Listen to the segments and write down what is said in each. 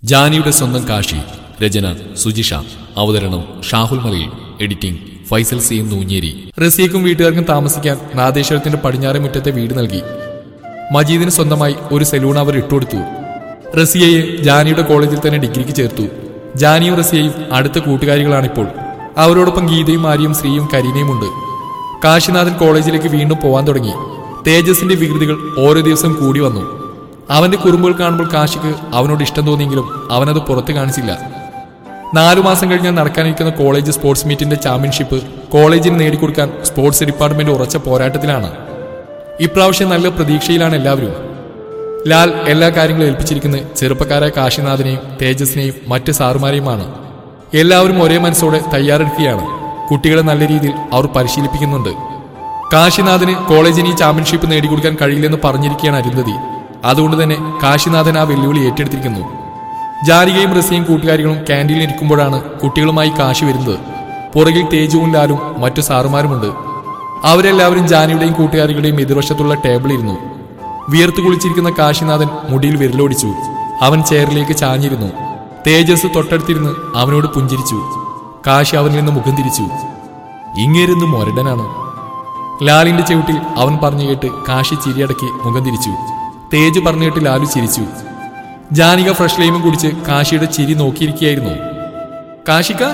ജാനിയുടെ സ്വന്തം കാശി രചന സുജിഷ അവതരണം Shahul Malayil editing Faisal C M Noonjeri റസിയക്കും വീട്ടുകാർക്കും താമസിക്കാൻ നാദേശ്വരത്തിന്റെ പടിഞ്ഞാറെ മുറ്റത്തെ വീട് നൽകി മജീദിന് സ്വന്തമായി ഒരു സെലൂൺ അവർ ഇട്ടുകൊടുത്തു റസിയയെ ജാനിയുടെ കോളേജിൽ തന്നെ ഡിഗ്രിക്ക് ചേർത്തു ജാനിയും റസിയയും അടുത്ത കൂട്ടുകാരികളാണിപ്പോൾ അവരോടൊപ്പം ഗീതയും ആര്യയും ശ്രീയും കരീനയും ഉണ്ട് കാശിനാഥൻ കോളേജിലേക്ക് വീണ്ടും പോവാൻ തുടങ്ങി തേജസിന്റെ വികൃതികൾ ഓരോ ദിവസം കൂടി വന്നു അവന്റെ കുറുമ്പുകൾ കാണുമ്പോൾ കാശിക്ക് അവനോട് ഇഷ്ടം തോന്നിയെങ്കിലും അവനത് പുറത്ത് കാണിച്ചില്ല നാലു മാസം കഴിഞ്ഞാൽ നടക്കാനിരിക്കുന്ന കോളേജ് സ്പോർട്സ് മീറ്റിന്റെ ചാമ്പ്യൻഷിപ്പ് കോളേജിന് നേടിക്കൊടുക്കാൻ സ്പോർട്സ് ഡിപ്പാർട്ട്മെന്റ് ഉറച്ച പോരാട്ടത്തിലാണ് ഇപ്രാവശ്യം നല്ല പ്രതീക്ഷയിലാണ് എല്ലാവരും ലാൽ എല്ലാ കാര്യങ്ങളും ഏൽപ്പിച്ചിരിക്കുന്നത് ചെറുപ്പക്കാരായ കാശിനാഥിനെയും തേജസിനെയും മറ്റ് സാറുമാരെയുമാണ് എല്ലാവരും ഒരേ മനസ്സോടെ തയ്യാറെടുക്കുകയാണ് കുട്ടികളെ നല്ല രീതിയിൽ അവർ പരിശീലിപ്പിക്കുന്നുണ്ട് കാശിനാഥിന് കോളേജിന് ഈ ചാമ്പ്യൻഷിപ്പ് നേടിക്കൊടുക്കാൻ കഴിയില്ലെന്ന് പറഞ്ഞിരിക്കുകയാണ് അരുന്ധതി അതുകൊണ്ട് തന്നെ കാശിനാഥൻ ആ വെല്ലുവിളി ഏറ്റെടുത്തിരിക്കുന്നു ജാരികയും റസിയും കൂട്ടുകാരികളും ക്യാൻറ്റീനിൽ ഇരിക്കുമ്പോഴാണ് കുട്ടികളുമായി കാശി വരുന്നത് പുറകിൽ തേജുവും ലാലും മറ്റു സാറുമാരുമുണ്ട് അവരെല്ലാവരും ജാനിയുടെയും കൂട്ടുകാരികളുടെയും എതിർവശത്തുള്ള ടേബിളിരുന്നു വിയർത്തു കുളിച്ചിരിക്കുന്ന കാശിനാഥൻ മുടിയിൽ വിരലോടിച്ചു അവൻ ചെയറിലേക്ക് ചാഞ്ഞിരുന്നു തേജസ് തൊട്ടടുത്തിരുന്ന് അവനോട് പുഞ്ചിരിച്ചു കാശി അവനിൽ നിന്ന് മുഖം തിരിച്ചു ഇങ്ങേരുന്ന് മൊരടനാണ് ലാലിന്റെ ചവിട്ടിൽ അവൻ പറഞ്ഞു കേട്ട് കാശി ചിരിയടക്കി മുഖം തിരിച്ചു തേജ് പറഞ്ഞു കേട്ട് ലാലു ചിരിച്ചു ജാനിക ഫ്രഷ് ലൈമും കുടിച്ച് കാശിയുടെ ചിരി നോക്കിയിരിക്കുകയായിരുന്നു കാശിക്ക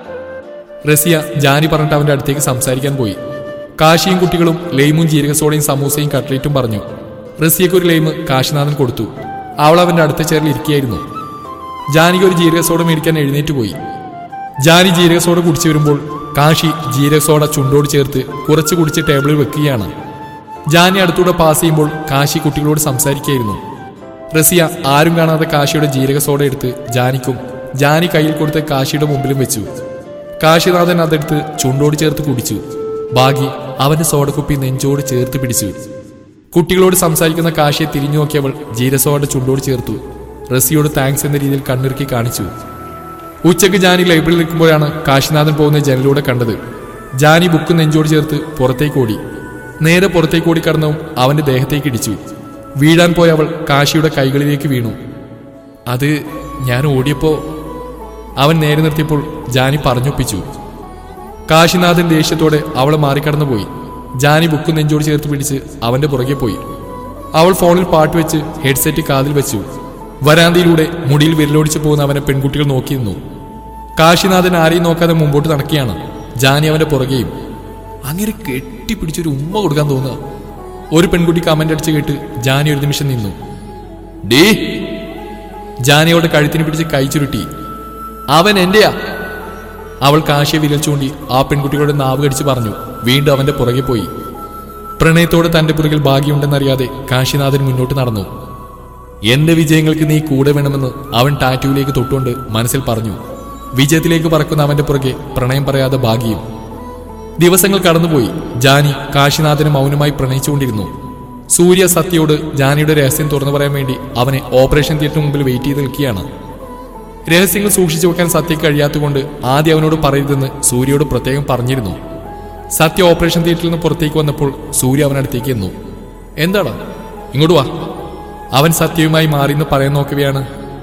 റസിയ ജാനി പറഞ്ഞിട്ട് അവന്റെ അടുത്തേക്ക് സംസാരിക്കാൻ പോയി കാശിയും കുട്ടികളും ലൈമും ജീരകസോടയും സമൂസയും കട്ട്ലേറ്റും പറഞ്ഞു റസിയക്ക് ഒരു ലൈമ് കാശിനാഥൻ കൊടുത്തു അവൾ അവന്റെ അടുത്ത ചേറിൽ ഇരിക്കുകയായിരുന്നു ജാനിക്ക് ഒരു ജീരകസോട മേടിക്കാൻ എഴുന്നേറ്റ് പോയി ജാനി ജീരകസോട കുടിച്ചു വരുമ്പോൾ കാശി ജീരകസോട ചുണ്ടോട് ചേർത്ത് കുറച്ച് കുടിച്ച് ടേബിളിൽ വെക്കുകയാണ് ജാനി അടുത്തൂടെ പാസ് ചെയ്യുമ്പോൾ കാശി കുട്ടികളോട് സംസാരിക്കുകയായിരുന്നു റസിയ ആരും കാണാതെ കാശിയുടെ ജീരക സോഡ എടുത്ത് ജാനിക്കും ജാനി കയ്യിൽ കൊടുത്ത് കാശിയുടെ മുമ്പിലും വെച്ചു കാശിനാഥൻ അതെടുത്ത് ചുണ്ടോട് ചേർത്ത് കുടിച്ചു ബാഗി അവന്റെ സോഡക്കുപ്പി നെഞ്ചോട് ചേർത്ത് പിടിച്ചു കുട്ടികളോട് സംസാരിക്കുന്ന കാശിയെ തിരിഞ്ഞു നോക്കിയവൾ ജീരസോഡ ചുണ്ടോട് ചേർത്തു റസിയോട് താങ്ക്സ് എന്ന രീതിയിൽ കണ്ണിറുക്കി കാണിച്ചു ഉച്ചയ്ക്ക് ജാനി ലൈബ്രറിയിൽ നിൽക്കുമ്പോഴാണ് കാശിനാഥൻ പോകുന്ന ജനലിലൂടെ കണ്ടത് ജാനി ബുക്ക് നെഞ്ചോട് ചേർത്ത് പുറത്തേക്ക് ഓടി നേരെ പുറത്തേക്ക് ഓടി കടന്നവും അവന്റെ ദേഹത്തേക്ക് ഇടിച്ചു വീഴാൻ പോയ അവൾ കാശിയുടെ കൈകളിലേക്ക് വീണു അത് ഞാൻ ഓടിയപ്പോ അവൻ നേരെ നിർത്തിയപ്പോൾ ജാനി പറഞ്ഞൊപ്പിച്ചു കാശിനാഥൻ ദേഷ്യത്തോടെ അവളെ മാറിക്കടന്നു പോയി ജാനി ബുക്ക് നെഞ്ചോട് ചേർത്ത് പിടിച്ച് അവന്റെ പുറകെ പോയി അവൾ ഫോണിൽ പാട്ട് വെച്ച് ഹെഡ്സെറ്റ് കാതിൽ വെച്ചു വരാന്തിയിലൂടെ മുടിയിൽ വിരലോടിച്ചു പോകുന്ന അവനെ പെൺകുട്ടികൾ നോക്കിയിരുന്നു കാശിനാഥൻ ആരെയും നോക്കാതെ മുമ്പോട്ട് നടക്കുകയാണ് ജാനി അവന്റെ പുറകെയും അങ്ങനെ കെട്ടിപ്പിടിച്ചൊരു ഉമ്മ കൊടുക്കാൻ തോന്നുക ഒരു പെൺകുട്ടി കമന്റ് അടിച്ച് കേട്ട് ജാനി ഒരു നിമിഷം നിന്നു ഡേ ജാനിയോടെ കഴുത്തിന് പിടിച്ച് കൈ ചുരുട്ടി അവൻ എന്റെയാ അവൾ കാശിയെ വിരൽ ചൂണ്ടി ആ പെൺകുട്ടികളുടെ നാവ് കടിച്ച് പറഞ്ഞു വീണ്ടും അവന്റെ പുറകെ പോയി പ്രണയത്തോടെ തന്റെ പുറകിൽ ഭാഗ്യമുണ്ടെന്നറിയാതെ കാശിനാഥൻ മുന്നോട്ട് നടന്നു എന്റെ വിജയങ്ങൾക്ക് നീ കൂടെ വേണമെന്ന് അവൻ ടാറ്റുവിലേക്ക് തൊട്ടുകൊണ്ട് മനസ്സിൽ പറഞ്ഞു വിജയത്തിലേക്ക് പറക്കുന്ന അവന്റെ പുറകെ പ്രണയം പറയാതെ ഭാഗ്യം ദിവസങ്ങൾ കടന്നുപോയി ജാനി കാശിനാഥന് മൗനമായി പ്രണയിച്ചുകൊണ്ടിരുന്നു സൂര്യ സത്യയോട് ജാനിയുടെ രഹസ്യം തുറന്നു പറയാൻ വേണ്ടി അവനെ ഓപ്പറേഷൻ തിയേറ്ററിന് മുമ്പിൽ വെയിറ്റ് ചെയ്ത് നിൽക്കുകയാണ് രഹസ്യങ്ങൾ സൂക്ഷിച്ചു വെക്കാൻ സത്യ കഴിയാത്തതുകൊണ്ട് ആദ്യം അവനോട് പറയരുതെന്ന് സൂര്യയോട് പ്രത്യേകം പറഞ്ഞിരുന്നു സത്യ ഓപ്പറേഷൻ തിയേറ്ററിൽ നിന്ന് പുറത്തേക്ക് വന്നപ്പോൾ സൂര്യ അവനടുത്തേക്ക് എന്നു എന്താടാ ഇങ്ങോട്ട് വാ അവൻ സത്യവുമായി മാറിയെന്ന് പറയാൻ നോക്കുകയാണ്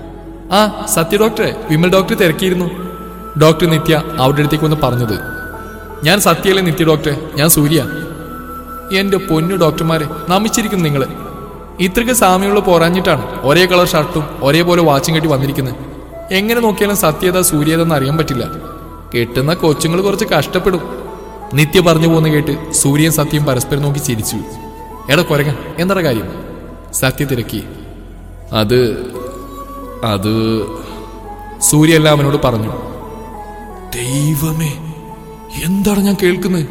ആ സത്യ ഡോക്ടറെ വിമൽ ഡോക്ടർ തിരക്കിയിരുന്നു ഡോക്ടർ നിത്യ അവരുടെ അടുത്തേക്ക് വന്ന് പറഞ്ഞത് ഞാൻ സത്യയല്ലേ നിത്യ ഡോക്ടറെ ഞാൻ സൂര്യ എന്റെ പൊന്നു ഡോക്ടർമാരെ നമിച്ചിരിക്കുന്നു നിങ്ങള് ഇത്രയ്ക്ക് സാമ്യമുള്ള പോരാഞ്ഞിട്ടാണ് ഒരേ കളർ ഷർട്ടും ഒരേപോലെ വാച്ചും കെട്ടി വന്നിരിക്കുന്നത് എങ്ങനെ നോക്കിയാലും സത്യത സൂര്യതെന്ന് അറിയാൻ പറ്റില്ല കെട്ടുന്ന കൊച്ചുങ്ങൾ കുറച്ച് കഷ്ടപ്പെടും നിത്യ പറഞ്ഞു പോകുന്ന കേട്ട് സൂര്യൻ സത്യം പരസ്പരം നോക്കി ചിരിച്ചു എടാ കൊരങ്ങ എന്താ കാര്യം സത്യ തിരക്കി അത് അത് സൂര്യ എല്ലാം അവനോട് പറഞ്ഞു ദൈവമേ എന്താണ് ഞാൻ കേൾക്കുന്നത്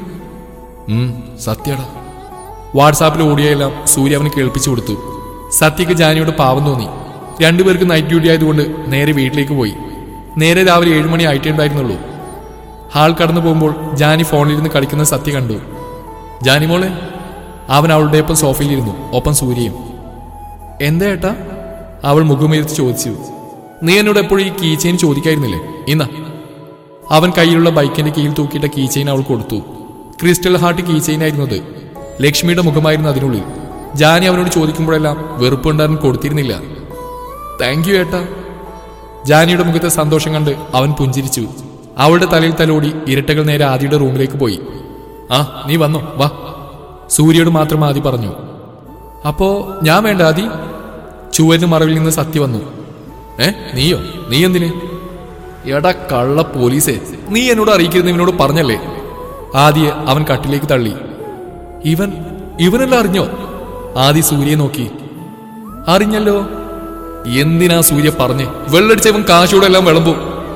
സത്യടാ വാട്സാപ്പിൽ ഓടിയെല്ലാം സൂര്യ അവന് കേൾപ്പിച്ചു കൊടുത്തു സത്യക്ക് ജാനിയോട് പാവം തോന്നി രണ്ടുപേർക്ക് നൈറ്റ് ഡ്യൂട്ടി ആയതുകൊണ്ട് നേരെ വീട്ടിലേക്ക് പോയി നേരെ രാവിലെ ഏഴ് മണി ആയിട്ടേ ഉണ്ടായിരുന്നുള്ളൂ ഹാൾ കടന്നു പോകുമ്പോൾ ജാനി ഫോണിലിരുന്ന് കളിക്കുന്ന സത്യ കണ്ടു ജാനി മോളെ അവൻ അവളുടെ ഒപ്പം സോഫയിലിരുന്നു ഒപ്പം സൂര്യയും എന്താ ഏട്ടാ അവൾ മുഖമുയർത്തി ചോദിച്ചു നീ എന്നോട് എപ്പോഴും ഈ കീ ചെയിൻ ചോദിക്കായിരുന്നില്ലേ ഇന്നാ അവൻ കയ്യിലുള്ള ബൈക്കിന്റെ കീഴിൽ തൂക്കിയിട്ട കീ ചെയിൻ അവൾ കൊടുത്തു ക്രിസ്റ്റൽ ഹാർട്ട് കീ ചെയിൻ ആയിരുന്നത് ലക്ഷ്മിയുടെ മുഖമായിരുന്നു അതിനുള്ളിൽ ജാനി അവനോട് ചോദിക്കുമ്പോഴെല്ലാം വെറുപ്പുണ്ടാകാൻ കൊടുത്തിരുന്നില്ല താങ്ക് യു ഏട്ടാ ജാനിയുടെ മുഖത്തെ സന്തോഷം കണ്ട് അവൻ പുഞ്ചിരിച്ചു അവളുടെ തലയിൽ തലോടി ഇരട്ടകൾ നേരെ ആദിയുടെ റൂമിലേക്ക് പോയി ആ നീ വന്നോ വാ സൂര്യയോട് മാത്രം ആദി പറഞ്ഞു അപ്പോ ഞാൻ വേണ്ട ആദി ചുവരിന് മറവിൽ നിന്ന് സത്യ വന്നു ഏ നീയോ നീ എന്തിന് എടാ കള്ള പോലീസേ നീ എന്നോട് അറിയിക്കരുത് ഇവനോട് പറഞ്ഞല്ലേ ആദിയെ അവൻ കട്ടിലേക്ക് തള്ളി ഇവൻ ഇവനെല്ലാം അറിഞ്ഞോ ആദി സൂര്യയെ നോക്കി അറിഞ്ഞല്ലോ എന്തിനാ സൂര്യ പറഞ്ഞ് വെള്ളടിച്ചവൻ കാശോടെ എല്ലാം വിളമ്പും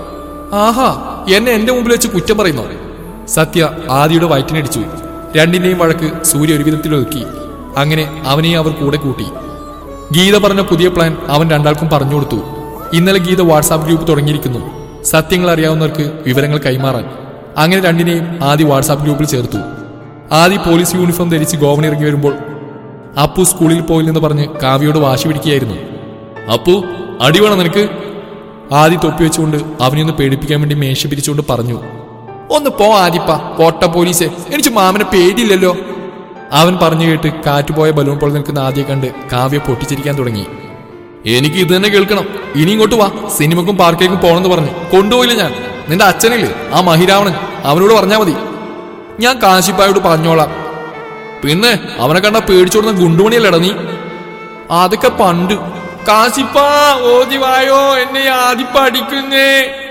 ആഹാ എന്നെ എന്റെ മുമ്പിൽ വെച്ച് കുറ്റം പറയുന്നു സത്യ ആദിയുടെ വയറ്റിനടിച്ചു രണ്ടിന്റെയും വഴക്ക് സൂര്യ ഒരു വിധത്തിൽ ഒതുക്കി അങ്ങനെ അവനെയും അവർ കൂടെ കൂട്ടി ഗീത പറഞ്ഞ പുതിയ പ്ലാൻ അവൻ രണ്ടാൾക്കും പറഞ്ഞു കൊടുത്തു ഇന്നലെ ഗീത വാട്സാപ്പ് ഗ്രൂപ്പ് തുടങ്ങിയിരിക്കുന്നു സത്യങ്ങൾ അറിയാവുന്നവർക്ക് വിവരങ്ങൾ കൈമാറാൻ അങ്ങനെ രണ്ടിനെയും ആദ്യ വാട്സാപ്പ് ഗ്രൂപ്പിൽ ചേർത്തു ആദ്യ പോലീസ് യൂണിഫോം ധരിച്ച് ഗോവൻ ഇറങ്ങി വരുമ്പോൾ അപ്പു സ്കൂളിൽ പോയില്ലെന്ന് പറഞ്ഞ് കാവ്യയോട് വാശി പിടിക്കുകയായിരുന്നു അപ്പു അടി വേണം നിനക്ക് ആദി തൊപ്പി വെച്ചുകൊണ്ട് അവനെ ഒന്ന് പേടിപ്പിക്കാൻ വേണ്ടി മേശ പിരിച്ചുകൊണ്ട് പറഞ്ഞു ഒന്ന് പോ ആദിപ്പ പോട്ട പോലീസെ എനിക്ക് മാമനെ പേടിയില്ലല്ലോ അവൻ പറഞ്ഞു കേട്ട് കാറ്റുപോയ ബലൂൺ പോലെ നിൽക്കുന്ന ആദ്യം കണ്ട് കാവ്യ പൊട്ടിച്ചിരിക്കാൻ തുടങ്ങി എനിക്ക് ഇത് തന്നെ കേൾക്കണം ഇനി ഇങ്ങോട്ട് വാ സിനിമക്കും പാർക്കേക്കും പോണെന്ന് പറഞ്ഞു കൊണ്ടുപോയില്ല ഞാൻ നിന്റെ അച്ഛനില്ലേ ആ മഹിരാവണൻ അവനോട് പറഞ്ഞാ മതി ഞാൻ കാശിപ്പായോട് പറഞ്ഞോളാം പിന്നെ അവനെ കണ്ട പേടിച്ചോടുന്ന ഗുണ്ടുമണിയല്ലേടാ നീ അതൊക്കെ പണ്ട് കാശിപ്പാ ഓതി വായോ എന്നെ ആദിപ്പ അടിക്കുന്നേ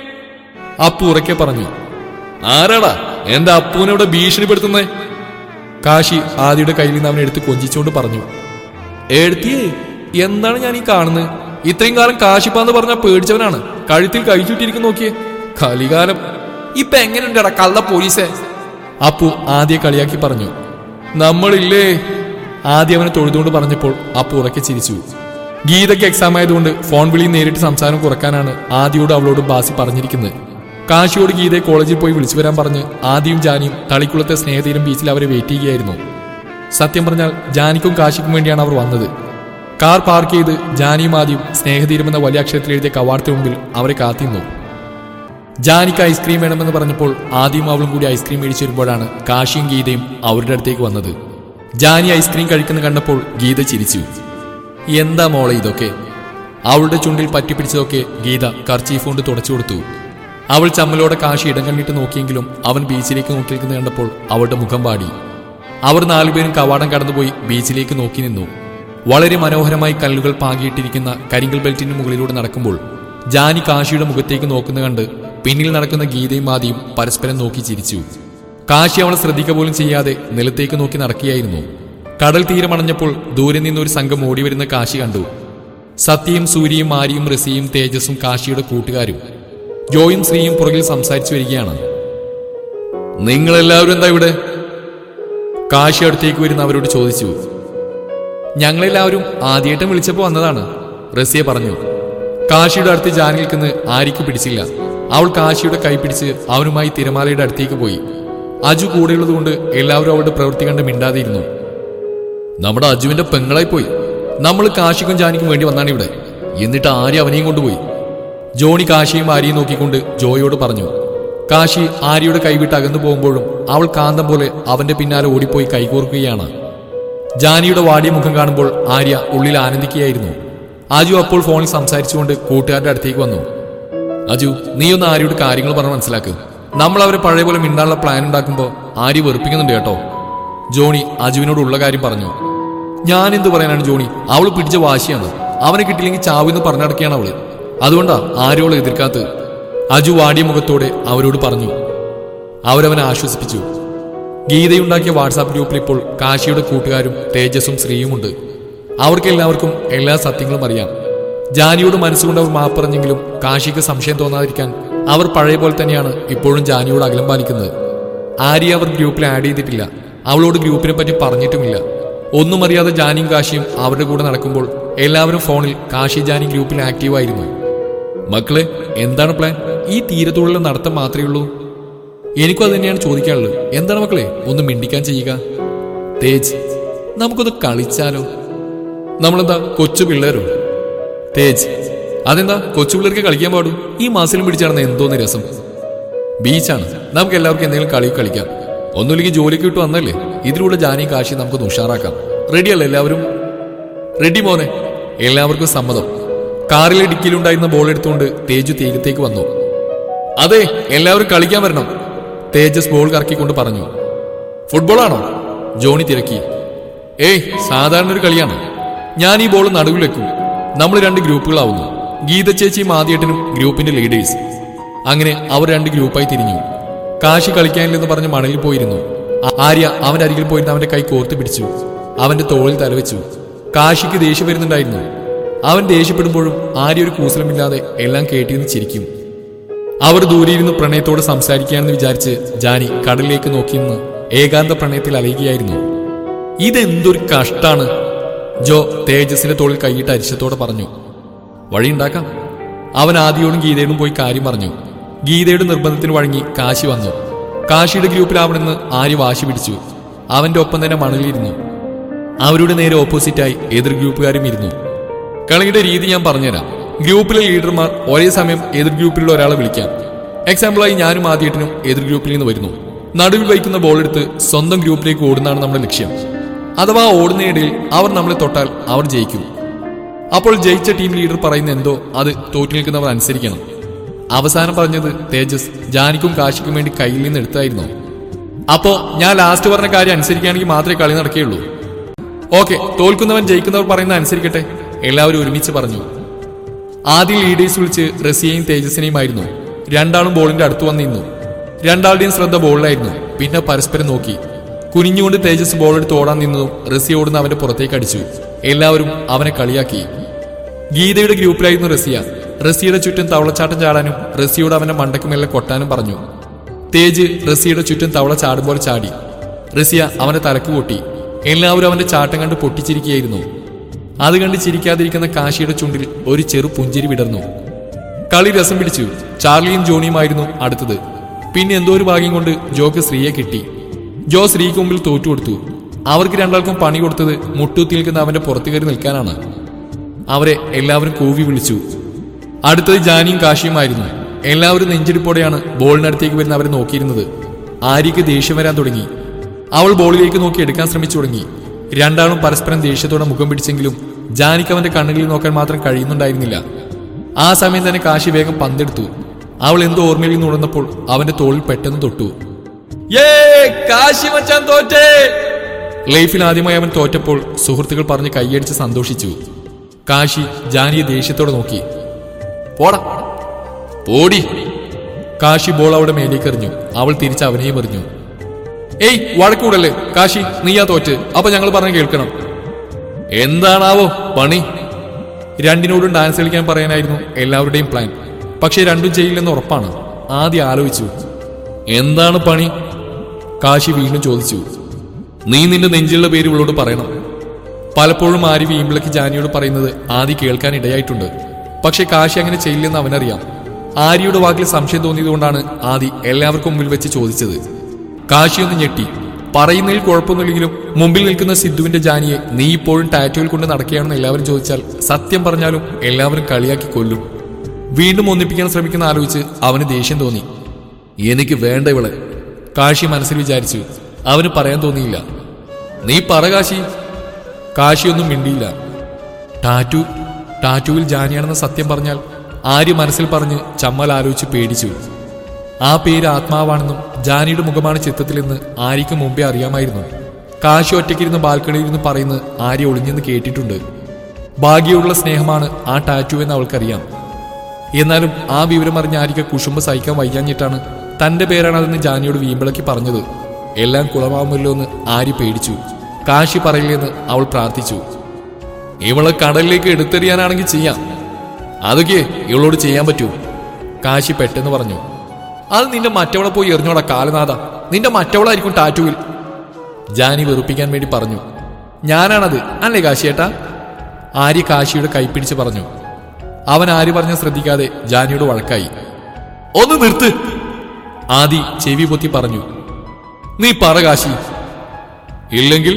അപ്പു ഉറക്കെ പറഞ്ഞു ആരാടാ എന്റെ അപ്പുവിനെ ഭീഷണിപ്പെടുത്തുന്നേ കാശി ആദിയുടെ കയ്യിൽ നിന്ന് അവനെ എടുത്ത് കൊഞ്ചിച്ചുകൊണ്ട് പറഞ്ഞു എഴുത്തിയേ എന്താണ് ഞാൻ ഈ കാണുന്നത് ഇത്രയും കാലം കാശിപ്പാന്ന് പറഞ്ഞ പേടിച്ചവനാണ് കഴുത്തിൽ കഴിച്ചുട്ടിരിക്കും നോക്കിയേ കലികാലം ഇപ്പൊ എങ്ങനെയുണ്ടടാ കള്ള പോലീസേ അപ്പു ആദ്യ കളിയാക്കി പറഞ്ഞു നമ്മളില്ലേ ആദ്യം അവനെ തൊഴുതുകൊണ്ട് പറഞ്ഞപ്പോൾ അപ്പു ഉറക്കെ ചിരിച്ചു ഗീതയ്ക്ക് എക്സാം ആയതുകൊണ്ട് ഫോൺ വിളി നേരിട്ട് സംസാരം കുറക്കാനാണ് ആദ്യയോട് അവളോട് ബാസി പറഞ്ഞിരിക്കുന്നത് കാശിയോട് ഗീതയെ കോളേജിൽ പോയി വിളിച്ചു വരാൻ പറഞ്ഞ് ആദ്യയും ജാനിയും തളിക്കുളത്തെ സ്നേഹതീരം ബീച്ചിൽ അവരെ വെയിറ്റ് ചെയ്യുകയായിരുന്നു സത്യം പറഞ്ഞാൽ ജാനിക്കും കാശിക്കും വേണ്ടിയാണ് അവർ വന്നത് കാർ പാർക്ക് ചെയ്ത് ജാനിയും ആദ്യം സ്നേഹതീരം എന്ന വലിയ അക്ഷരത്തിൽ എഴുതിയ കവാടത്തിന് മുമ്പിൽ അവരെ കാത്തിരുന്നു ജാനിക്ക് ഐസ്ക്രീം വേണമെന്ന് പറഞ്ഞപ്പോൾ ആദ്യം അവളും കൂടി ഐസ്ക്രീം മേടിച്ചു വരുമ്പോഴാണ് കാശിയും ഗീതയും അവരുടെ അടുത്തേക്ക് വന്നത് ജാനി ഐസ്ക്രീം കഴിക്കുന്ന കണ്ടപ്പോൾ ഗീത ചിരിച്ചു എന്താ മോളെ ഇതൊക്കെ അവളുടെ ചുണ്ടിൽ പറ്റിപ്പിടിച്ചതൊക്കെ ഗീത കർച്ചീഫ് കൊണ്ട് തുടച്ചു കൊടുത്തു അവൾ ചമ്മലോടെ കാശി ഇടം കണ്ടിട്ട് നോക്കിയെങ്കിലും അവൻ ബീച്ചിലേക്ക് നോക്കി നിൽക്കുന്നത് കണ്ടപ്പോൾ അവളുടെ മുഖം പാടി അവർ നാലുപേരും കവാടം കടന്നുപോയി ബീച്ചിലേക്ക് നോക്കി നിന്നു വളരെ മനോഹരമായി കല്ലുകൾ പാകിയിട്ടിരിക്കുന്ന കരിങ്കൽ ബെൽറ്റിന് മുകളിലൂടെ നടക്കുമ്പോൾ ജാനി കാശിയുടെ മുഖത്തേക്ക് നോക്കുന്ന കണ്ട് പിന്നിൽ നടക്കുന്ന ഗീതയും ആദിയും പരസ്പരം നോക്കി ചിരിച്ചു കാശി അവളെ ശ്രദ്ധിക്ക പോലും ചെയ്യാതെ നിലത്തേക്ക് നോക്കി നടക്കുകയായിരുന്നു കടൽ തീരമണഞ്ഞപ്പോൾ ദൂരെ നിന്നൊരു സംഘം ഓടിവരുന്ന കാശി കണ്ടു സത്യയും സൂര്യയും ആര്യയും റസിയും തേജസും കാശിയുടെ കൂട്ടുകാരും ജോയും ശ്രീയും പുറകിൽ സംസാരിച്ചു വരികയാണ് നിങ്ങളെല്ലാവരും എന്താ ഇവിടെ കാശി അടുത്തേക്ക് വരുന്ന അവരോട് ചോദിച്ചു ഞങ്ങളെല്ലാവരും ആദ്യമായിട്ടും വിളിച്ചപ്പോൾ വന്നതാണ് റസിയ പറഞ്ഞു കാശിയുടെ അടുത്ത് ജാനി നിൽക്കുന്ന ആര്യക്ക് പിടിച്ചില്ല അവൾ കാശിയുടെ കൈ പിടിച്ച് അവനുമായി തിരമാലയുടെ അടുത്തേക്ക് പോയി അജു കൂടെയുള്ളതുകൊണ്ട് എല്ലാവരും അവളുടെ പ്രവൃത്തി കണ്ട് മിണ്ടാതിരുന്നു നമ്മുടെ അജുവിന്റെ പെങ്ങളായി പോയി നമ്മൾ കാശിക്കും ജാനിക്കും വേണ്ടി വന്നാണ് ഇവിടെ എന്നിട്ട് ആര്യ അവനെയും കൊണ്ടുപോയി ജോണി കാശിയും ആര്യയും നോക്കിക്കൊണ്ട് ജോയോട് പറഞ്ഞു കാശി ആര്യയുടെ കൈവിട്ട് അകന്നു പോകുമ്പോഴും അവൾ കാന്തം പോലെ അവന്റെ പിന്നാലെ ഓടിപ്പോയി കൈകോർക്കുകയാണ് ജാനിയുടെ വാടിയ മുഖം കാണുമ്പോൾ ആര്യ ഉള്ളിൽ ആനന്ദിക്കുകയായിരുന്നു അജു അപ്പോൾ ഫോണിൽ സംസാരിച്ചുകൊണ്ട് കൂട്ടുകാരുടെ അടുത്തേക്ക് വന്നു അജു നീ ഒന്ന് ആര്യയോട് കാര്യങ്ങൾ പറഞ്ഞ് മനസ്സിലാക്ക് നമ്മൾ അവരെ പഴയ പോലെ മിണ്ടാനുള്ള പ്ലാൻ ഉണ്ടാക്കുമ്പോൾ ആര്യ വെറുപ്പിക്കുന്നുണ്ട് കേട്ടോ ജോണി അജുവിനോട് ഉള്ള കാര്യം പറഞ്ഞു ഞാൻ എന്ത് പറയാനാണ് ജോണി അവള് പിടിച്ച വാശിയാണ് അവനെ കിട്ടിയില്ലെങ്കിൽ ചാവെന്ന് പറഞ്ഞടക്കുകയാണ് അവള് അതുകൊണ്ടാ ആരും അവളെ എതിർക്കാത്തത് അജു വാടിയ മുഖത്തോടെ അവരോട് പറഞ്ഞു അവരവനെ ആശ്വസിപ്പിച്ചു ഗീതയുണ്ടാക്കിയ വാട്സാപ്പ് ഗ്രൂപ്പിൽ ഇപ്പോൾ കാശിയുടെ കൂട്ടുകാരും തേജസും ശ്രീയുമുണ്ട് അവർക്കെല്ലാവർക്കും എല്ലാ സത്യങ്ങളും അറിയാം ജാനിയോട് മനസ്സുകൊണ്ട് അവർ മാപ്പറഞ്ഞെങ്കിലും കാശിക്ക് സംശയം തോന്നാതിരിക്കാൻ അവർ പഴയ പോലെ തന്നെയാണ് ഇപ്പോഴും ജാനിയോട് അകലം പാലിക്കുന്നത് ആര്യ അവർ ഗ്രൂപ്പിൽ ആഡ് ചെയ്തിട്ടില്ല അവളോട് ഗ്രൂപ്പിനെ പറ്റി പറഞ്ഞിട്ടുമില്ല ഒന്നും അറിയാതെ ജാനിയും കാശിയും അവരുടെ കൂടെ നടക്കുമ്പോൾ എല്ലാവരും ഫോണിൽ കാശി ജാനി ഗ്രൂപ്പിൽ ആക്റ്റീവ് ആയിരുന്നു മക്കളെ എന്താണ് പ്ലാൻ ഈ തീരത്തോടുള്ള നടത്തം മാത്രമേ ഉള്ളൂ എനിക്കും അത് തന്നെയാണ് ചോദിക്കാനുള്ളത് എന്താണ് മക്കളെ ഒന്ന് മിണ്ടിക്കാൻ ചെയ്യുക തേജ് നമുക്കൊന്ന് കളിച്ചാലോ നമ്മളെന്താ കൊച്ചു പിള്ളേരോ തേജ് അതെന്താ കൊച്ചു പിള്ളേർക്ക് കളിക്കാൻ പാടും ഈ മാസിലും പിടിച്ചാണെന്ന് എന്തോന്ന് രസം ബീച്ചാണ് നമുക്ക് എല്ലാവർക്കും എന്തെങ്കിലും കളി കളിക്കാം ഒന്നുമില്ലെങ്കിൽ ജോലിക്ക് വിട്ടു വന്നല്ലേ ഇതിലൂടെ ജാനിയും കാശി നമുക്കൊന്ന് ഉഷാറാക്കാം റെഡിയല്ലേ എല്ലാവരും റെഡി മോനെ എല്ലാവർക്കും സമ്മതം കാറിലെ ഡിക്കിയിലുണ്ടായിരുന്ന ബോൾ എടുത്തുകൊണ്ട് തേജു തീരത്തേക്ക് വന്നു അതെ എല്ലാവരും കളിക്കാൻ വരണം തേജസ് ബോൾ കറക്കിക്കൊണ്ട് പറഞ്ഞു ഫുട്ബോളാണോ ജോണി തിരക്കി ഏയ് സാധാരണ ഒരു കളിയാണ് ഞാൻ ഈ ബോൾ നടുവിൽ വെക്കും നമ്മൾ രണ്ട് ഗ്രൂപ്പുകളാവുന്നു ഗീത ചേച്ചിയും ആദ്യേട്ടനും ഗ്രൂപ്പിന്റെ ലീഡേഴ്സ് അങ്ങനെ അവർ രണ്ട് ഗ്രൂപ്പായി തിരിഞ്ഞു കാശി കളിക്കാനില്ലെന്ന് പറഞ്ഞ് മണലിൽ പോയിരുന്നു ആ- ആര്യ അവന്റെ അരികിൽ പോയിരുന്ന് അവന്റെ കൈ കോർത്ത് പിടിച്ചു അവന്റെ തോളിൽ തലവെച്ചു കാശിക്ക് ദേഷ്യം വരുന്നുണ്ടായിരുന്നു അവൻ ദേഷ്യപ്പെടുമ്പോഴും ആര്യ ഒരു കൂസലമില്ലാതെ എല്ലാം കേട്ടിരുന്ന് ചിരിക്കും അവർ ദൂരെയിരുന്ന് പ്രണയത്തോട് സംസാരിക്കുകയാണെന്ന് വിചാരിച്ച് ജാനി കടലിലേക്ക് നോക്കിയിരുന്ന് ഏകാന്ത പ്രണയത്തിൽ അലയുകയായിരുന്നു ഇതെന്തൊരു കഷ്ടാണ് ജോ തേജസിന്റെ തോളിൽ കൈയിട്ട് അരിശത്തോടെ പറഞ്ഞു വഴിയുണ്ടാക്കാം അവൻ ആദ്യയോടും ഗീതയോടും പോയി കാര്യം പറഞ്ഞു ഗീതയുടെ നിർബന്ധത്തിന് വഴങ്ങി കാശി വന്നു കാശിയുടെ ഗ്രൂപ്പിലാവണമെന്ന് ആര്യ വാശി പിടിച്ചു അവന്റെ ഒപ്പം തന്നെ മണലിരുന്നു അവരുടെ നേരെ ഓപ്പോസിറ്റായി എതിർ ഗ്രൂപ്പുകാരും ഇരുന്നു കളിയുടെ രീതി ഞാൻ പറഞ്ഞുതരാം ഗ്രൂപ്പിലെ ലീഡർമാർ ഒരേ സമയം എതിർ ഗ്രൂപ്പിലുള്ള ഒരാളെ വിളിക്കാം എക്സാമ്പിളായി ഞാനും ആദ്യേട്ടനും എതിർ ഗ്രൂപ്പിൽ നിന്ന് വരുന്നു നടുവിൽ വയ്ക്കുന്ന ബോൾ എടുത്ത് സ്വന്തം ഗ്രൂപ്പിലേക്ക് ഓടുന്നതാണ് നമ്മുടെ ലക്ഷ്യം അഥവാ ഓടുന്നതിനിടയിൽ അവർ നമ്മളെ തൊട്ടാൽ അവർ ജയിക്കും അപ്പോൾ ജയിച്ച ടീം ലീഡർ പറയുന്ന എന്തോ അത് തോറ്റു നിൽക്കുന്നവർ അനുസരിക്കണം അവസാനം പറഞ്ഞത് തേജസ് ജാനിക്കും കാശിക്കും വേണ്ടി കയ്യിൽ നിന്ന് എടുത്തായിരുന്നു അപ്പോ ഞാൻ ലാസ്റ്റ് പറഞ്ഞ കാര്യം അനുസരിക്കുകയാണെങ്കിൽ മാത്രമേ കളി നടക്കുകയുള്ളൂ ഓക്കെ തോൽക്കുന്നവൻ ജയിക്കുന്നവർ പറയുന്നത് അനുസരിക്കട്ടെ എല്ലാവരും ഒരുമിച്ച് പറഞ്ഞു ആദ്യം ലീഡേഴ്സ് വിളിച്ച് റസിയയും തേജസിനെയും ആയിരുന്നു രണ്ടാളും ബോളിന്റെ അടുത്ത് വന്ന് നിന്നു രണ്ടാളുടെയും ശ്രദ്ധ ബോളിലായിരുന്നു പിന്നെ പരസ്പരം നോക്കി കുനിഞ്ഞുകൊണ്ട് തേജസ് ബോൾ എടുത്ത് ഓടാൻ നിന്നതും റസിയ ഓടുന്ന അവന്റെ പുറത്തേക്ക് അടിച്ചു എല്ലാവരും അവനെ കളിയാക്കി ഗീതയുടെ ഗ്രൂപ്പിലായിരുന്നു റസിയ റസിയുടെ ചുറ്റും തവളച്ചാട്ടം ചാടാനും റസിയോട് അവന്റെ മണ്ടയ്ക്ക് മേലെ കൊട്ടാനും പറഞ്ഞു തേജ് റസിയുടെ ചുറ്റും തവള ചാടുമ്പോൾ ചാടി റസിയ അവന്റെ തലക്ക് കൊട്ടി എല്ലാവരും അവന്റെ ചാട്ടം കണ്ട് പൊട്ടിച്ചിരിക്കുകയായിരുന്നു അത് കണ്ട് ചിരിക്കാതിരിക്കുന്ന കാശിയുടെ ചുണ്ടിൽ ഒരു ചെറു പുഞ്ചിരി വിടർന്നു കളി രസം പിടിച്ചു ചാർലിയും ജോണിയുമായിരുന്നു അടുത്തത് പിന്നെ എന്തോ ഒരു ഭാഗ്യം കൊണ്ട് ജോക്ക് ശ്രീയെ കിട്ടി ജോ ശ്രീക്ക് മുമ്പിൽ തോറ്റുകൊടുത്തു അവർക്ക് രണ്ടാൾക്കും പണി കൊടുത്തത് മുട്ടൂത്തി നിൽക്കുന്ന അവന്റെ പുറത്തു കയറി നിൽക്കാനാണ് അവരെ എല്ലാവരും കൂവി വിളിച്ചു അടുത്തത് ജാനിയും കാശിയുമായിരുന്നു എല്ലാവരും നെഞ്ചിടിപ്പോടെയാണ് ബോളിനടുത്തേക്ക് വരുന്ന അവരെ നോക്കിയിരുന്നത് ആര്യക്ക് ദേഷ്യം വരാൻ തുടങ്ങി അവൾ ബോളിലേക്ക് നോക്കി എടുക്കാൻ ശ്രമിച്ചു തുടങ്ങി രണ്ടാളും പരസ്പരം ദേഷ്യത്തോടെ മുഖം പിടിച്ചെങ്കിലും ജാനിക്ക് അവന്റെ കണ്ണുകളിൽ നോക്കാൻ മാത്രം കഴിയുന്നുണ്ടായിരുന്നില്ല ആ സമയം തന്നെ കാശി വേഗം പന്തെടുത്തു അവൾ എന്തോ ഓർമ്മയിൽ നിന്ന് ഉണർന്നപ്പോൾ അവന്റെ തോളിൽ പെട്ടെന്ന് തൊട്ടു കാശി മച്ചാൻ തോറ്റേ ലൈഫിൽ ആദ്യമായി അവൻ തോറ്റപ്പോൾ സുഹൃത്തുക്കൾ പറഞ്ഞ് കൈയടിച്ച് സന്തോഷിച്ചു കാശി ജാനിയെ ദേഷ്യത്തോടെ നോക്കി പോടാ പോടി കാശി ബോൾ അവിടെ മേലേക്ക് എറിഞ്ഞു അവൾ തിരിച്ച് അവനെയും എറിഞ്ഞു ഏയ് വഴക്കൂടല്ലേ കാശി നീയാ തോറ്റ് അപ്പൊ ഞങ്ങൾ പറഞ്ഞ് കേൾക്കണം എന്താണാവോ പണി രണ്ടിനോടും ഡാൻസ് കളിക്കാൻ പറയാനായിരുന്നു എല്ലാവരുടെയും പ്ലാൻ പക്ഷെ രണ്ടും ചെയ്യില്ലെന്ന് ഉറപ്പാണ് ആദ്യം ആലോചിച്ചു എന്താണ് പണി കാശി വീണ്ടും ചോദിച്ചു നീ നിന്റെ നെഞ്ചിലുള്ള പേര് ഇവളോട് പറയണം പലപ്പോഴും ആരി വീമ്പിളക്ക് ജാനിയോട് പറയുന്നത് ആദി കേൾക്കാൻ ഇടയായിട്ടുണ്ട് പക്ഷെ കാശി അങ്ങനെ ചെയ്യില്ലെന്ന് അവനറിയാം ആര്യയുടെ വാക്കിൽ സംശയം തോന്നിയതുകൊണ്ടാണ് ആദി എല്ലാവർക്കും മുമ്പിൽ വെച്ച് ചോദിച്ചത് കാശി ഒന്ന് ഞെട്ടി പറയുന്നതിൽ കുഴപ്പമൊന്നുമില്ലെങ്കിലും മുമ്പിൽ നിൽക്കുന്ന സിദ്ധുവിന്റെ ജാനിയെ നീ ഇപ്പോഴും ടാറ്റോയിൽ കൊണ്ട് നടക്കുകയാണെന്ന് എല്ലാവരും ചോദിച്ചാൽ സത്യം പറഞ്ഞാലും എല്ലാവരും കളിയാക്കി കൊല്ലും വീണ്ടും ഒന്നിപ്പിക്കാൻ ശ്രമിക്കുന്ന ആലോചിച്ച് അവന് ദേഷ്യം തോന്നി എനിക്ക് വേണ്ട ഇവളെ കാശി മനസ്സിൽ വിചാരിച്ചു അവന് പറയാൻ തോന്നിയില്ല നീ പറ കാശി കാശിയൊന്നും മിണ്ടിയില്ല ടാറ്റു ടാറ്റുവിൽ ജാനിയാണെന്ന് സത്യം പറഞ്ഞാൽ ആര്യ മനസ്സിൽ പറഞ്ഞ് ചമ്മൽ ആലോചിച്ച് പേടിച്ചു ആ പേര് ആത്മാവാണെന്നും ജാനിയുടെ മുഖമാണ് ചിത്രത്തിലെന്ന് ആര്യക്ക് മുമ്പേ അറിയാമായിരുന്നു കാശി ഒറ്റയ്ക്കിരുന്ന് ബാൽക്കണിയിൽ ഇരുന്ന് പറയുന്നത് ആര്യ ഒളിഞ്ഞെന്ന് കേട്ടിട്ടുണ്ട് ഭാഗ്യമുള്ള സ്നേഹമാണ് ആ ടാറ്റു എന്ന് അവൾക്കറിയാം എന്നാലും ആ വിവരം അറിഞ്ഞ ആര്യക്ക് കുശുമ്പ് സഹിക്കാൻ വയ്യാഞ്ഞിട്ടാണ് തന്റെ പേരാണ് അതെന്ന് ജാനിയോട് വീമ്പിളക്കി പറഞ്ഞത് എല്ലാം കുളമാവുമല്ലോ എന്ന് ആര്യ പേടിച്ചു കാശി പറയില്ലെന്ന് അവൾ പ്രാർത്ഥിച്ചു ഇവളെ കടലിലേക്ക് എടുത്തെറിയാനാണെങ്കിൽ ചെയ്യാം അതൊക്കെ ഇവളോട് ചെയ്യാൻ പറ്റൂ കാശി പെട്ടെന്ന് പറഞ്ഞു അത് നിന്റെ മറ്റവളെ പോയി എറിഞ്ഞോടാ കാലനാഥ നിന്റെ മറ്റവളായിരിക്കും ടാറ്റുവിൽ ജാനി വെറുപ്പിക്കാൻ വേണ്ടി പറഞ്ഞു ഞാനാണത് അല്ലേ കാശിയേട്ടാ ആര്യ കാശിയുടെ കൈപ്പിടിച്ച് പറഞ്ഞു അവൻ ആര് പറഞ്ഞ ശ്രദ്ധിക്കാതെ ജാനിയോട് വഴക്കായി ഒന്ന് നിർത്ത് ആദി ചെവി പൊത്തി പറഞ്ഞു നീ പറ കാശി ഇല്ലെങ്കിൽ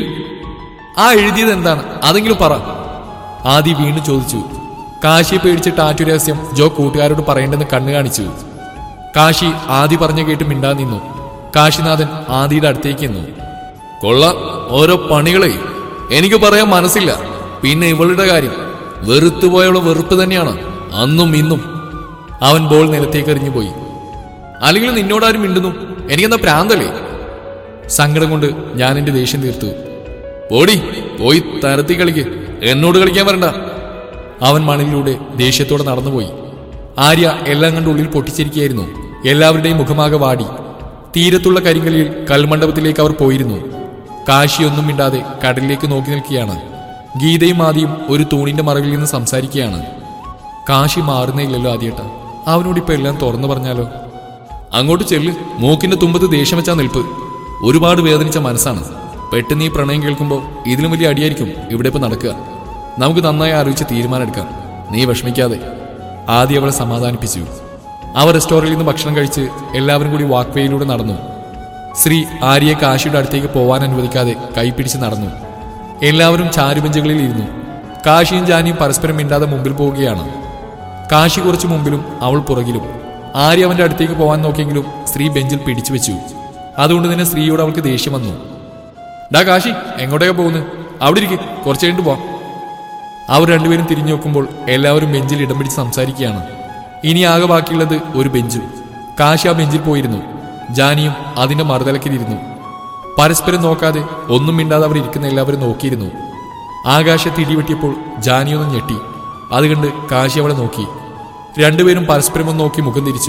ആ എഴുതിയത് എന്താണ് അതെങ്കിലും പറ ആദി വീണ്ടും ചോദിച്ചു കാശിയെ പേടിച്ച് ടാറ്റു രഹസ്യം ജോ കൂട്ടുകാരോട് പറയേണ്ടെന്ന് കണ്ണു കാണിച്ചു കാശി ആദി പറഞ്ഞു കേട്ട് മിണ്ടാ നിന്നു കാശിനാഥൻ ആദിയുടെ അടുത്തേക്ക് എന്നു കൊള്ളാം ഓരോ പണികളെ എനിക്ക് പറയാൻ മനസ്സില്ല പിന്നെ ഇവളുടെ കാര്യം വെറുത്തുപോയുള്ള വെറുപ്പ് തന്നെയാണ് അന്നും ഇന്നും അവൻ ബോൾ നിലത്തേക്ക് എറിഞ്ഞു പോയി അല്ലെങ്കിൽ നിന്നോടാരും മിണ്ടുന്നു എനിക്കെന്താ പ്രാന്തല്ലേ സങ്കടം കൊണ്ട് ഞാൻ എന്റെ ദേഷ്യം തീർത്തു പോടി പോയി തരത്തി കളിക്ക് എന്നോട് കളിക്കാൻ വരണ്ട അവൻ മണലിലൂടെ ദേഷ്യത്തോടെ നടന്നുപോയി ആര്യ എല്ലാം കണ്ട് ഉള്ളിൽ പൊട്ടിച്ചിരിക്കുകയായിരുന്നു എല്ലാവരുടെയും മുഖമാകെ വാടി തീരത്തുള്ള കരിങ്കലിൽ കൽമണ്ഡപത്തിലേക്ക് അവർ പോയിരുന്നു കാശിയൊന്നും മിണ്ടാതെ കടലിലേക്ക് നോക്കി നിൽക്കുകയാണ് ഗീതയും ആദ്യം ഒരു തൂണിന്റെ മറവിൽ നിന്ന് സംസാരിക്കുകയാണ് കാശി മാറുന്നേയില്ലല്ലോ ആദ്യേട്ട അവനോട് ഇപ്പൊ എല്ലാം തുറന്നു പറഞ്ഞാലോ അങ്ങോട്ട് ചെല്ല് മൂക്കിന്റെ തുമ്പത്ത് ദേഷ്യം വെച്ചാ നിൽപ്പ് ഒരുപാട് വേദനിച്ച മനസ്സാണ് പെട്ടെന്ന് ഈ പ്രണയം കേൾക്കുമ്പോൾ ഇതിലും വലിയ അടിയായിരിക്കും ഇവിടെ ഇപ്പൊ നടക്കുക നമുക്ക് നന്നായി ആലോചിച്ച് തീരുമാനമെടുക്കാം നീ വിഷമിക്കാതെ ആദ്യം അവളെ സമാധാനിപ്പിച്ചു അവർ റെസ്റ്റോറന്റിൽ നിന്ന് ഭക്ഷണം കഴിച്ച് എല്ലാവരും കൂടി വാക്വേയിലൂടെ നടന്നു ശ്രീ ആര്യയെ കാശിയുടെ അടുത്തേക്ക് പോവാൻ അനുവദിക്കാതെ കൈപ്പിടിച്ച് നടന്നു എല്ലാവരും ചാരുബെഞ്ചുകളിൽ ഇരുന്നു കാശിയും ജാനിയും പരസ്പരം മിണ്ടാതെ മുമ്പിൽ പോവുകയാണ് കാശി കുറച്ച് മുമ്പിലും അവൾ പുറകിലും ആര്യ അവന്റെ അടുത്തേക്ക് പോകാൻ നോക്കിയെങ്കിലും സ്ത്രീ ബെഞ്ചിൽ പിടിച്ചു വെച്ചു അതുകൊണ്ട് തന്നെ സ്ത്രീയോട് അവൾക്ക് ദേഷ്യം വന്നു ഡാ കാശി എങ്ങോട്ടേക്കാ പോകുന്നത് അവിടെ ഇരിക്കും കുറച്ച് കഴിഞ്ഞിട്ട് പോവാം അവർ രണ്ടുപേരും തിരിഞ്ഞു നോക്കുമ്പോൾ എല്ലാവരും ബെഞ്ചിൽ ഇടം പിടിച്ച് സംസാരിക്കുകയാണ് ഇനി ആകെ ബാക്കിയുള്ളത് ഒരു ബെഞ്ചും കാശി ആ ബെഞ്ചിൽ പോയിരുന്നു ജാനിയും അതിന്റെ മറുതലക്കിലിരുന്നു പരസ്പരം നോക്കാതെ ഒന്നും മിണ്ടാതെ അവർ ഇരിക്കുന്ന എല്ലാവരും നോക്കിയിരുന്നു ആകാശത്ത് ഇടിവെട്ടിയപ്പോൾ ജാനിയൊന്ന് ഞെട്ടി അത് കണ്ട് കാശി അവളെ നോക്കി രണ്ടുപേരും പരസ്പരം ഒന്ന് നോക്കി മുഖം തിരിച്ചു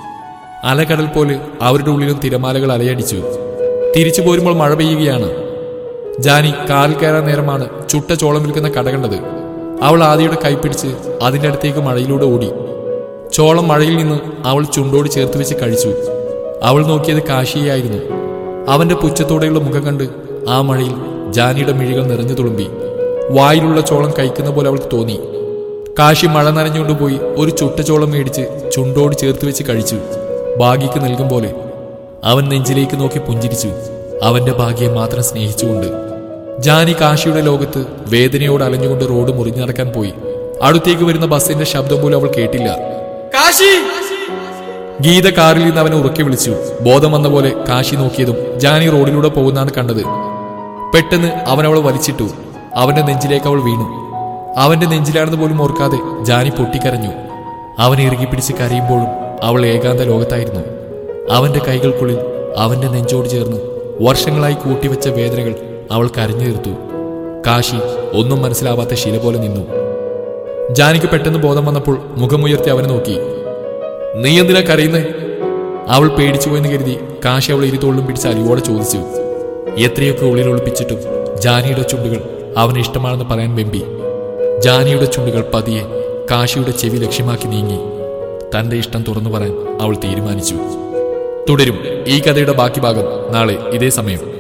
അലകടൽ പോലെ അവരുടെ ഉള്ളിലും തിരമാലകൾ അലയടിച്ചു തിരിച്ചു പോരുമ്പോൾ മഴ പെയ്യുകയാണ് ജാനി കാറിൽ കയറാൻ നേരമാണ് ചുട്ട ചോളം വിൽക്കുന്ന കട കണ്ടത് അവൾ ആദിയുടെ കൈപ്പിടിച്ച് അതിന്റെ അടുത്തേക്ക് മഴയിലൂടെ ഓടി ചോളം മഴയിൽ നിന്ന് അവൾ ചുണ്ടോട് ചേർത്ത് വെച്ച് കഴിച്ചു അവൾ നോക്കിയത് കാശിയായിരുന്നു അവന്റെ പുച്ഛത്തോടെയുള്ള മുഖം കണ്ട് ആ മഴയിൽ ജാനിയുടെ മിഴികൾ നിറഞ്ഞു തുളുമ്പി വായിലുള്ള ചോളം കഴിക്കുന്ന പോലെ അവൾക്ക് തോന്നി കാശി മഴ നനഞ്ഞുകൊണ്ട് പോയി ഒരു ചുട്ടച്ചോളം മേടിച്ച് ചുണ്ടോട് ചേർത്ത് വെച്ച് കഴിച്ചു ഭാഗ്യക്ക് നൽകും പോലെ അവൻ നെഞ്ചിലേക്ക് നോക്കി പുഞ്ചിരിച്ചു അവന്റെ ഭാഗ്യം മാത്രം സ്നേഹിച്ചുകൊണ്ട് ജാനി കാശിയുടെ ലോകത്ത് വേദനയോട് അലഞ്ഞുകൊണ്ട് റോഡ് മുറിഞ്ഞു നടക്കാൻ പോയി അടുത്തേക്ക് വരുന്ന ബസ്സിന്റെ ശബ്ദം പോലും അവൾ കേട്ടില്ല കാശി ഗീത കാറിൽ നിന്ന് അവനെ ഉറക്കെ വിളിച്ചു ബോധം വന്ന പോലെ കാശി നോക്കിയതും ജാനി റോഡിലൂടെ പോകുന്നതാണ് കണ്ടത് പെട്ടെന്ന് അവൻ അവളെ വലിച്ചിട്ടു അവന്റെ നെഞ്ചിലേക്ക് അവൾ വീണു അവന്റെ നെഞ്ചിലാണെന്ന് പോലും ഓർക്കാതെ ജാനി പൊട്ടിക്കരഞ്ഞു അവനെ ഇറുകി പിടിച്ച് കരയുമ്പോഴും അവൾ ഏകാന്ത ലോകത്തായിരുന്നു അവന്റെ കൈകൾക്കുള്ളിൽ അവന്റെ നെഞ്ചോട് ചേർന്ന് വർഷങ്ങളായി കൂട്ടിവെച്ച വേദനകൾ അവൾ കരഞ്ഞു തീർത്തു കാശി ഒന്നും മനസ്സിലാവാത്ത ശില പോലെ നിന്നു ജാനിക്ക് പെട്ടെന്ന് ബോധം വന്നപ്പോൾ മുഖമുയർത്തി അവനെ നോക്കി നീ എന്തിനാ കരയുന്നേ അവൾ പേടിച്ചു പോയെന്ന് കരുതി കാശി അവൾ ഇരുത്തോളിലും പിടിച്ച് അലിവോടെ ചോദിച്ചു എത്രയൊക്കെ ഉള്ളിൽ ഒളിപ്പിച്ചിട്ടും ജാനിയുടെ ചുണ്ടുകൾ അവന് ഇഷ്ടമാണെന്ന് പറയാൻ വെമ്പി ജാനിയുടെ ചുണ്ടുകൾ പതിയെ കാശിയുടെ ചെവി ലക്ഷ്യമാക്കി നീങ്ങി തന്റെ ഇഷ്ടം തുറന്നു പറയാൻ അവൾ തീരുമാനിച്ചു തുടരും ഈ കഥയുടെ ബാക്കി ഭാഗം നാളെ ഇതേ സമയം